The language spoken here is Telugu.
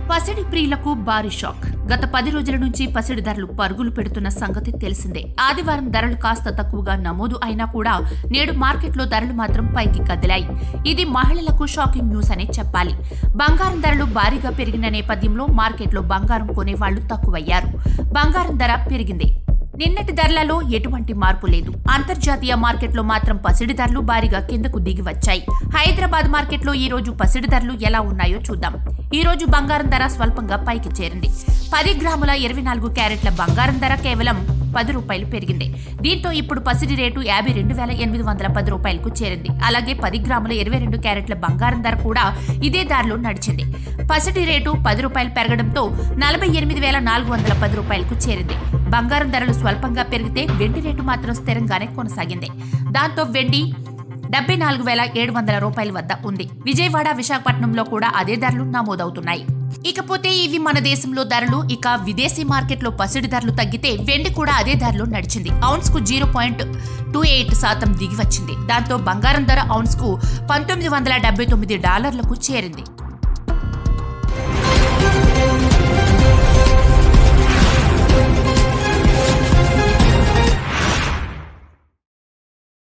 పసిడి ప్రియులకు భారీ షాక్ గత పది రోజుల నుంచి పసిడి ధరలు పరుగులు పెడుతున్న సంగతి తెలిసిందే ఆదివారం ధరలు కాస్త తక్కువగా నమోదు అయినా కూడా నేడు మార్కెట్లో ధరలు మాత్రం పైకి కదిలాయి ఇది మహిళలకు షాకింగ్ న్యూస్ అనే చెప్పాలి బంగారం ధరలు భారీగా పెరిగిన నేపథ్యంలో మార్కెట్లో బంగారం కొనేవాళ్లు తక్కువయ్యారు బంగారం ధర పెరిగింది నిన్నటి ధరలలో ఎటువంటి మార్పు లేదు అంతర్జాతీయ మార్కెట్లో మాత్రం పసిడి ధరలు భారీగా కిందకు దిగి వచ్చాయి హైదరాబాద్ మార్కెట్లో ఈ రోజు పసిడి ధరలు ఎలా ఉన్నాయో చూద్దాం ఈ రోజు బంగారం ధర స్వల్పంగా పైకి చేరింది పది గ్రాముల ఇరవై నాలుగు క్యారెట్ల బంగారం ధర కేవలం పది రూపాయలు పెరిగింది దీంతో ఇప్పుడు పసిడి రేటు యాభై రెండు వేల ఎనిమిది వందల పది రూపాయలకు చేరింది అలాగే పది గ్రాముల ఇరవై రెండు క్యారెట్ల బంగారం ధర కూడా ఇదే దారిలో నడిచింది పసిడి రేటు పది రూపాయలు పెరగడంతో నలభై ఎనిమిది వేల నాలుగు వందల పది రూపాయలకు చేరింది బంగారం ధరలు స్వల్పంగా పెరిగితే వెండి రేటు మాత్రం స్థిరంగానే కొనసాగింది దాంతో వెండి డెబ్బై నాలుగు వేల ఏడు వందల రూపాయల వద్ద ఉంది విజయవాడ విశాఖపట్నంలో కూడా అదే ధరలు నమోదవుతున్నాయి ఇకపోతే ఇవి మన దేశంలో ధరలు ఇక విదేశీ మార్కెట్లో పసిడి ధరలు తగ్గితే వెండి కూడా అదే ధరలో నడిచింది ఔన్స్ కు జీరో పాయింట్ టూ ఎయిట్ శాతం దిగి వచ్చింది దాంతో బంగారం ధర ఔన్స్ కు పంతొమ్మిది వందల డెబ్బై తొమ్మిది డాలర్లకు చేరింది